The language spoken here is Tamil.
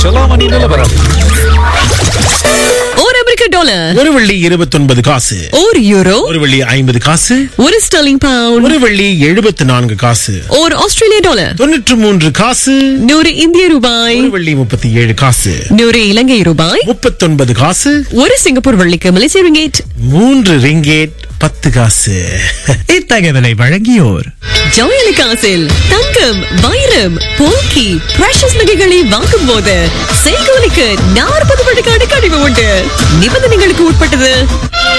செலாவணி நிலவரம் ஒரு அமெரிக்க டாலர் ஒரு வெள்ளி இருபத்தொன்பது காசு ஒரு யூரோ ஒரு வெள்ளி ஐம்பது காசு ஒரு ஸ்டர்லிங் பவுண்ட் ஒரு வெள்ளி எழுபத்தி நான்கு காசு ஒரு ஆஸ்திரேலிய டாலர் தொண்ணூற்று மூன்று காசு நூறு இந்திய ரூபாய் ஒரு வெள்ளி முப்பத்தி ஏழு காசு நூறு இலங்கை ரூபாய் முப்பத்தொன்பது காசு ஒரு சிங்கப்பூர் வெள்ளிக்கு மலேசிய ரிங்கேட் மூன்று ரிங்கேட் பத்து காசு இத்தகவலை வழங்கியோர் ஜோயலுக்காசில் தங்கம் வைரம் போக்கி பிரஷஸ் நகைகளை வாங்கும் போது செய்கூலிக்கு நாற்பது விழுக்காடு கழிவு உண்டு நிபந்தனைகளுக்கு உட்பட்டது